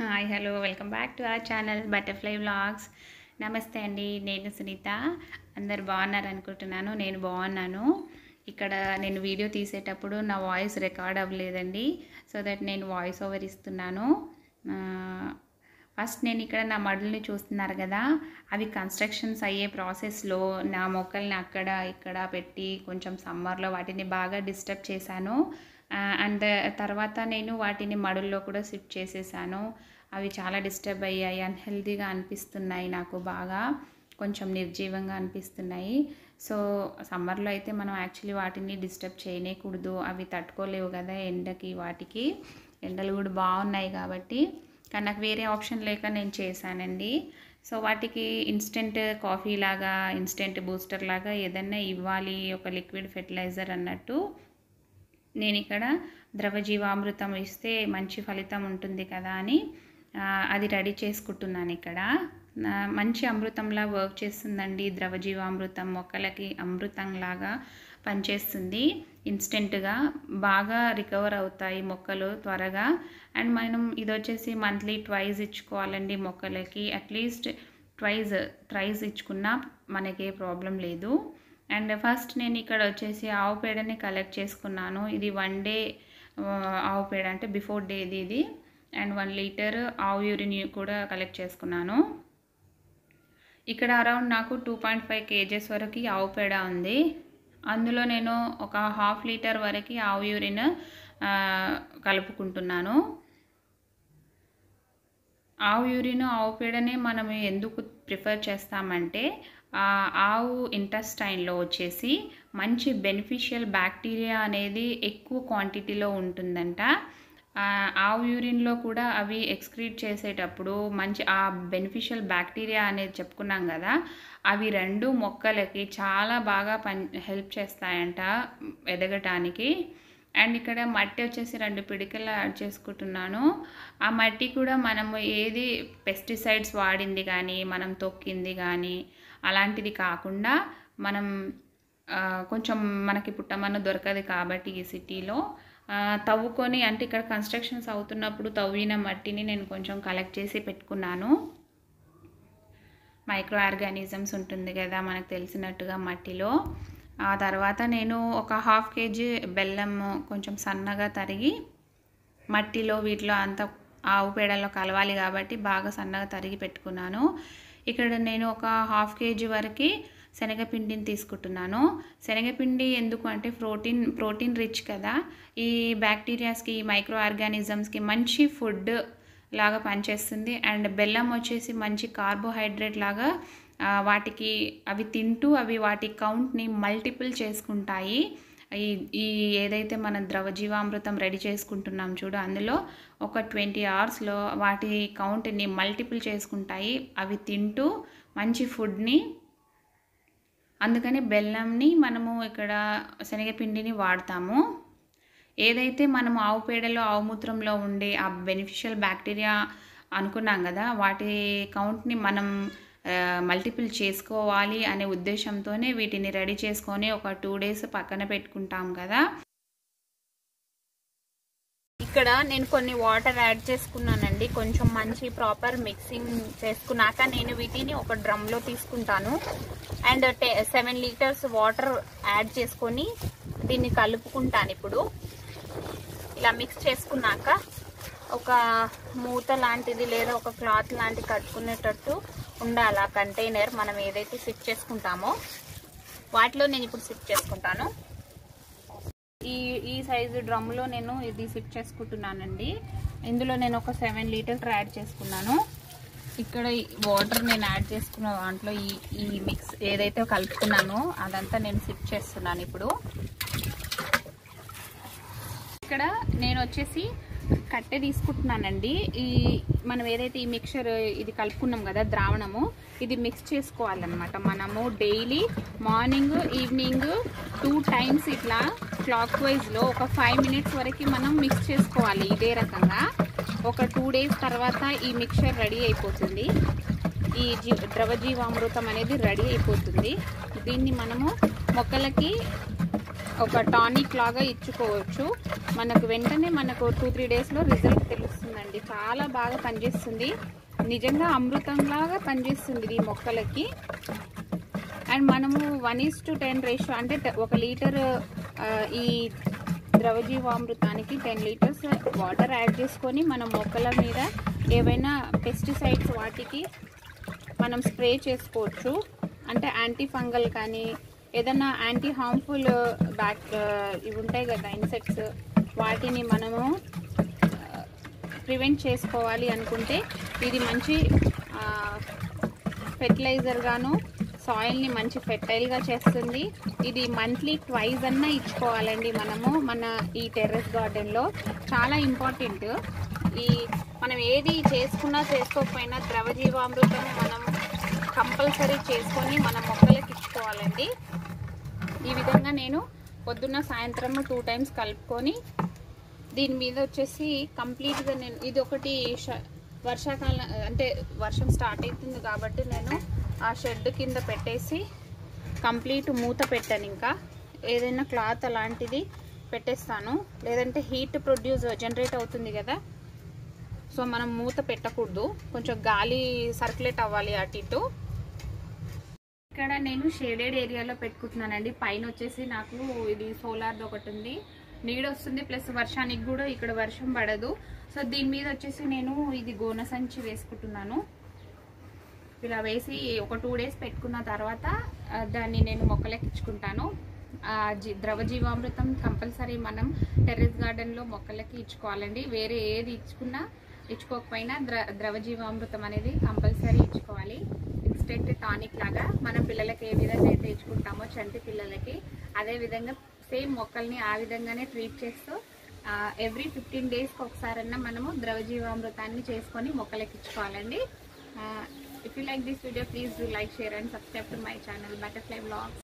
hi hello welcome back to our channel butterfly vlogs నమస్తే అండి నేను సునీత అందరు బాగున్నారు అనుకుంటున్నాను నేను బాగున్నాను ఇక్కడ నేను వీడియో తీసేటప్పుడు నా వాయిస్ రికార్డ్ అవ్వలేదండి సో దట్ నేను వాయిస్ ఓవర్ ఇస్తున్నాను ఫస్ట్ నేను ఇక్కడ నా మడుల్ని చూస్తున్నారు కదా అవి కన్స్ట్రక్షన్స్ అయ్యే ప్రాసెస్లో నా మొక్కల్ని అక్కడ ఇక్కడ పెట్టి కొంచెం సమ్మర్లో వాటిని బాగా డిస్టర్బ్ చేశాను అండ్ తర్వాత నేను వాటిని మడుల్లో కూడా షిఫ్ట్ చేసేసాను అవి చాలా డిస్టర్బ్ అయ్యాయి అన్హెల్తీగా అనిపిస్తున్నాయి నాకు బాగా కొంచెం నిర్జీవంగా అనిపిస్తున్నాయి సో సమ్మర్లో అయితే మనం యాక్చువల్లీ వాటిని డిస్టర్బ్ చేయనేకూడదు అవి తట్టుకోలేవు కదా ఎండకి వాటికి ఎండలు కూడా బాగున్నాయి కాబట్టి కానీ నాకు వేరే ఆప్షన్ లేక నేను చేశానండి సో వాటికి ఇన్స్టెంట్ కాఫీ లాగా ఇన్స్టెంట్ బూస్టర్ లాగా ఏదన్నా ఇవ్వాలి ఒక లిక్విడ్ ఫెర్టిలైజర్ అన్నట్టు నేను ఇక్కడ ద్రవజీవామృతం ఇస్తే మంచి ఫలితం ఉంటుంది కదా అని అది రెడీ చేసుకుంటున్నాను ఇక్కడ మంచి అమృతంలా వర్క్ చేస్తుందండి ద్రవజీవామృతం మొక్కలకి అమృతంలాగా పనిచేస్తుంది ఇన్స్టెంట్గా బాగా రికవర్ అవుతాయి మొక్కలు త్వరగా అండ్ మనం ఇది వచ్చేసి మంత్లీ ట్వైజ్ ఇచ్చుకోవాలండి మొక్కలకి అట్లీస్ట్ ట్వైజ్ థ్రైజ్ ఇచ్చుకున్నా మనకే ప్రాబ్లం లేదు అండ్ ఫస్ట్ నేను ఇక్కడ వచ్చేసి ఆవు పేడని కలెక్ట్ చేసుకున్నాను ఇది వన్ డే ఆవు పేడ అంటే బిఫోర్ డేది ఇది అండ్ వన్ లీటర్ ఆవు యూరిన్ కూడా కలెక్ట్ చేసుకున్నాను ఇక్కడ అరౌండ్ నాకు టూ పాయింట్ ఫైవ్ కేజెస్ వరకు ఆవు పేడ ఉంది అందులో నేను ఒక హాఫ్ లీటర్ వరకు ఆవు యూరిన్ కలుపుకుంటున్నాను ఆవు యూరిన్ ఆవు పేడనే మనం ఎందుకు ప్రిఫర్ చేస్తామంటే ఆవు ఇంటెస్టైన్లో వచ్చేసి మంచి బెనిఫిషియల్ బ్యాక్టీరియా అనేది ఎక్కువ క్వాంటిటీలో ఉంటుందంట ఆవు యూరిన్లో కూడా అవి ఎక్స్క్రీట్ చేసేటప్పుడు మంచి ఆ బెనిఫిషియల్ బ్యాక్టీరియా అనేది చెప్పుకున్నాం కదా అవి రెండు మొక్కలకి చాలా బాగా పని హెల్ప్ చేస్తాయంట ఎదగటానికి అండ్ ఇక్కడ మట్టి వచ్చేసి రెండు పిడికలు యాడ్ చేసుకుంటున్నాను ఆ మట్టి కూడా మనము ఏది పెస్టిసైడ్స్ వాడింది కానీ మనం తొక్కింది కానీ అలాంటిది కాకుండా మనం కొంచెం మనకి పుట్టమన్న దొరకదు కాబట్టి ఈ సిటీలో తవ్వుకొని అంటే ఇక్కడ కన్స్ట్రక్షన్స్ అవుతున్నప్పుడు తవ్విన మట్టిని నేను కొంచెం కలెక్ట్ చేసి పెట్టుకున్నాను మైక్రో ఆర్గానిజమ్స్ ఉంటుంది కదా మనకు తెలిసినట్టుగా మట్టిలో ఆ తర్వాత నేను ఒక హాఫ్ కేజీ బెల్లం కొంచెం సన్నగా తరిగి మట్టిలో వీటిలో అంత ఆవు పేడల్లో కలవాలి కాబట్టి బాగా సన్నగా తరిగి పెట్టుకున్నాను ఇక్కడ నేను ఒక హాఫ్ కేజీ వరకు శనగపిండిని తీసుకుంటున్నాను శనగపిండి ఎందుకు అంటే ప్రోటీన్ ప్రోటీన్ రిచ్ కదా ఈ బ్యాక్టీరియాస్కి మైక్రో ఆర్గానిజమ్స్కి మంచి ఫుడ్ లాగా పనిచేస్తుంది అండ్ బెల్లం వచ్చేసి మంచి కార్బోహైడ్రేట్ లాగా వాటికి అవి తింటూ అవి వాటి కౌంట్ని మల్టిపుల్ చేసుకుంటాయి ఈ ఈ ఏదైతే మనం ద్రవజీవామృతం రెడీ చేసుకుంటున్నాం చూడు అందులో ఒక ట్వంటీ అవర్స్లో వాటి కౌంట్ని మల్టిపుల్ చేసుకుంటాయి అవి తింటూ మంచి ఫుడ్ని అందుకని బెల్లంని మనము ఇక్కడ శనగపిండిని వాడతాము ఏదైతే మనము ఆవు పేడలో ఆవు మూత్రంలో ఉండే ఆ బెనిఫిషియల్ బ్యాక్టీరియా అనుకున్నాం కదా వాటి కౌంట్ని మనం మల్టిపుల్ చేసుకోవాలి అనే ఉద్దేశంతోనే వీటిని రెడీ చేసుకొని ఒక టూ డేస్ పక్కన పెట్టుకుంటాం కదా ఇక్కడ నేను కొన్ని వాటర్ యాడ్ చేసుకున్నానండి కొంచెం మంచి ప్రాపర్ మిక్సింగ్ చేసుకున్నాక నేను వీటిని ఒక డ్రమ్లో తీసుకుంటాను and seven litres water add చేసుకొని దీన్ని కలుపుకుంటాను ఇప్పుడు ఇలా మిక్స్ చేసుకున్నాక ఒక మూత లాంటిది లేదా ఒక క్లాత్ లాంటిది కట్టుకునేటట్టు ఉండాలి ఆ కంటైనర్ మనం ఏదైతే సిప్ చేసుకుంటామో వాటిలో నేను ఇప్పుడు సిప్ చేసుకుంటాను ఈ ఈ సైజు డ్రమ్లో నేను ఇది సిప్ చేసుకుంటున్నానండి ఇందులో నేను ఒక సెవెన్ లీటర్స్ యాడ్ చేసుకున్నాను ఇక్కడ వాటర్ నేను యాడ్ చేసుకున్న దాంట్లో ఈ ఈ మిక్స్ ఏదైతే కలుపుకున్నానో అదంతా నేను సిప్ చేస్తున్నాను ఇప్పుడు ఇక్కడ నేను వచ్చేసి కట్టె తీసుకుంటున్నానండి ఈ మనం ఏదైతే ఈ మిక్చర్ ఇది కలుపుకున్నాం కదా ద్రావణము ఇది మిక్స్ చేసుకోవాలన్నమాట మనము daily morning evening two times ఇట్లా క్లాక్ వైజ్లో ఒక ఫైవ్ మినిట్స్ వరకు మనం మిక్స్ చేసుకోవాలి ఇదే రకంగా ఒక టూ డేస్ తర్వాత ఈ మిక్చర్ రెడీ అయిపోతుంది ఈ జీ ద్రవజీవామృతం అనేది రెడీ అయిపోతుంది దీన్ని మనము మొక్కలకి ఒక టానిక్ లాగా ఇచ్చుకోవచ్చు మనకు వెంటనే మనకు టూ త్రీ డేస్లో రిజల్ట్ తెలుస్తుందండి ఇది చాలా బాగా పనిచేస్తుంది నిజంగా అమృతంలాగా పనిచేస్తుంది ఇది మొక్కలకి అండ్ మనము one is to ten ratio అంటే te- ఒక లీటర్ ఆ, ఈ ద్రవజీవామృతానికి టెన్ లీటర్స్ వాటర్ యాడ్ చేసుకొని మనం మొక్కల మీద ఏవైనా పెస్టిసైడ్స్ వాటికి మనం స్ప్రే చేసుకోవచ్చు అంటే యాంటీ ఫంగల్ కానీ ఏదైనా యాంటీ హార్మ్ఫుల్ బ్యాక్ ఇవి ఉంటాయి కదా ఇన్సెక్ట్స్ వాటిని మనము ప్రివెంట్ చేసుకోవాలి అనుకుంటే ఇది మంచి ఫెర్టిలైజర్ గాను సాయిల్ని మంచి ఫెర్టైల్గా చేస్తుంది ఇది మంత్లీ ట్వైజ్ అన్నా ఇచ్చుకోవాలండి మనము మన ఈ టెర్రస్ గార్డెన్లో చాలా ఇంపార్టెంట్ ఈ మనం ఏది చేసుకున్నా చేసుకోకపోయినా ద్రవజీవామృతం మనం కంపల్సరీ చేసుకొని మన మొక్కలకి ఇచ్చుకోవాలండి ఈ విధంగా నేను పొద్దున్న సాయంత్రం టూ టైమ్స్ కలుపుకొని దీని మీద వచ్చేసి కంప్లీట్గా నేను ఇది ఒకటి ష- వర్షాకాలం అంటే వర్షం స్టార్ట్ అవుతుంది కాబట్టి నేను ఆ షెడ్ కింద పెట్టేసి కంప్లీట్ మూత పెట్టాను ఇంకా ఏదైనా క్లాత్ అలాంటిది పెట్టేస్తాను లేదంటే హీట్ ప్రొడ్యూస్ జనరేట్ అవుతుంది కదా సో మనం మూత పెట్టకూడదు కొంచెం గాలి సర్క్యులేట్ అవ్వాలి అటు ఇటు ఇక్కడ నేను షేడెడ్ ఏరియాలో పెట్టుకుంటున్నానండి పైన వచ్చేసి నాకు ఇది సోలార్ది ఒకటి ఉంది నీడ వస్తుంది ప్లస్ వర్షానికి కూడా ఇక్కడ వర్షం పడదు సో దీని మీద వచ్చేసి నేను ఇది గోన సంచి వేసుకుంటున్నాను ఇలా వేసి ఒక టూ డేస్ పెట్టుకున్న తర్వాత ఆ, దాన్ని నేను మొక్కలెక్కించుకుంటాను ఆ జీ- ద్రవ జీవామృతం కంపల్సరీ మనం టెర్రస్ గార్డెన్లో మొక్కలకి ఇచ్చుకోవాలండి వేరే ఏది ఇచ్చుకున్నా ఇచ్చుకోకపోయినా ద్ర ద్రవ జీవామృతం అనేది కంపల్సరీ ఇచ్చుకోవాలి ఇన్స్టెంట్ టానిక్ లాగా మన పిల్లలకి ఏ విధంగా అయితే ఇచ్చుకుంటామో చంటి పిల్లలకి అదే విధంగా సేమ్ మొక్కల్ని ఆ విధంగానే ట్రీట్ చేస్తూ ఎవ్రీ ఫిఫ్టీన్ డేస్కి ఒకసారన్నా మనము ద్రవ జీవామృతాన్ని చేసుకొని మొక్కలకి ఇచ్చుకోవాలండి if you like this video please do like share and subscribe to my channel butterfly blogs